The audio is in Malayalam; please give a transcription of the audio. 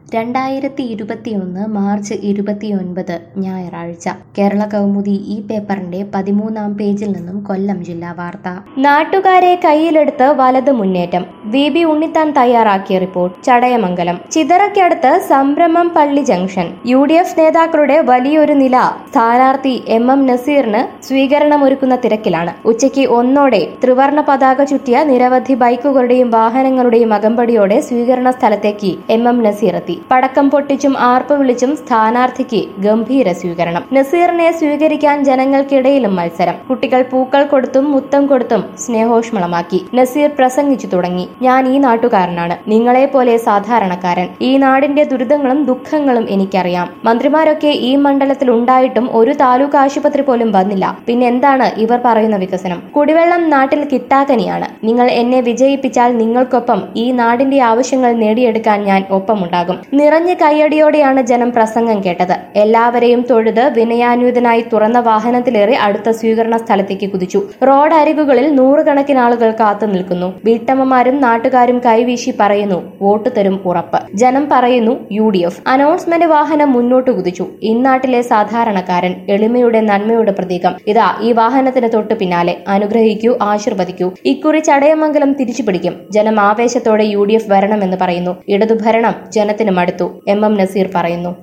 രണ്ടായിരത്തി ഇരുപത്തിയൊന്ന് മാർച്ച് ഇരുപത്തിയൊൻപത് ഞായറാഴ്ച കേരള കൗമുദി ഈ പേപ്പറിന്റെ പതിമൂന്നാം പേജിൽ നിന്നും കൊല്ലം ജില്ലാ വാർത്ത നാട്ടുകാരെ കയ്യിലെടുത്ത് വലത് മുന്നേറ്റം വി ബി ഉണ്ണിത്താൻ തയ്യാറാക്കിയ റിപ്പോർട്ട് ചടയമംഗലം ചിതറയ്ക്കടുത്ത് സംരംഭം പള്ളി ജംഗ്ഷൻ യു ഡി എഫ് നേതാക്കളുടെ വലിയൊരു നില സ്ഥാനാർത്ഥി എം എം നസീറിന് സ്വീകരണമൊരുക്കുന്ന തിരക്കിലാണ് ഉച്ചയ്ക്ക് ഒന്നോടെ ത്രിവർണ പതാക ചുറ്റിയ നിരവധി ബൈക്കുകളുടെയും വാഹനങ്ങളുടെയും അകമ്പടിയോടെ സ്വീകരണ സ്ഥലത്തേക്ക് എം എം നസീർ എത്തി പടക്കം പൊട്ടിച്ചും ആർപ്പ് വിളിച്ചും സ്ഥാനാർത്ഥിക്ക് ഗംഭീര സ്വീകരണം നസീറിനെ സ്വീകരിക്കാൻ ജനങ്ങൾക്കിടയിലും മത്സരം കുട്ടികൾ പൂക്കൾ കൊടുത്തും മുത്തം കൊടുത്തും സ്നേഹോഷ്മളമാക്കി നസീർ പ്രസംഗിച്ചു തുടങ്ങി ഞാൻ ഈ നാട്ടുകാരനാണ് നിങ്ങളെ പോലെ സാധാരണക്കാരൻ ഈ നാടിന്റെ ദുരിതങ്ങളും ദുഃഖങ്ങളും എനിക്കറിയാം മന്ത്രിമാരൊക്കെ ഈ മണ്ഡലത്തിൽ ഉണ്ടായിട്ടും ഒരു താലൂക്ക് ആശുപത്രി പോലും വന്നില്ല പിന്നെ എന്താണ് ഇവർ പറയുന്ന വികസനം കുടിവെള്ളം നാട്ടിൽ കിട്ടാക്കനിയാണ് നിങ്ങൾ എന്നെ വിജയിപ്പിച്ചാൽ നിങ്ങൾക്കൊപ്പം ഈ നാടിന്റെ ആവശ്യങ്ങൾ നേടിയെടുക്കാൻ ഞാൻ ഒപ്പമുണ്ടാകും നിറഞ്ഞ കയ്യടിയോടെയാണ് ജനം പ്രസംഗം കേട്ടത് എല്ലാവരെയും തൊഴുത് വിനയാന്വിതനായി തുറന്ന വാഹനത്തിലേറി അടുത്ത സ്വീകരണ സ്ഥലത്തേക്ക് കുതിച്ചു റോഡ് അരികുകളിൽ നൂറുകണക്കിന് ആളുകൾ കാത്തു നിൽക്കുന്നു വീട്ടമ്മമാരും നാട്ടുകാരും കൈവീശി പറയുന്നു വോട്ട് തരും ഉറപ്പ് ജനം പറയുന്നു യു ഡി എഫ് അനൗൺസ്മെന്റ് വാഹനം മുന്നോട്ട് കുതിച്ചു ഇന്നാട്ടിലെ സാധാരണക്കാരൻ എളിമയുടെ നന്മയുടെ പ്രതീകം ഇതാ ഈ വാഹനത്തിന് തൊട്ടു പിന്നാലെ അനുഗ്രഹിക്കൂ ആശീർവദിക്കൂ ഇക്കുറി ചടയമംഗലം തിരിച്ചുപിടിക്കും ജനം ആവേശത്തോടെ യു ഡി എഫ് വരണമെന്ന് പറയുന്നു ഇടതുഭരണം ജനത്തിന് മടുത്തു എം എം നസീർ പറയുന്നു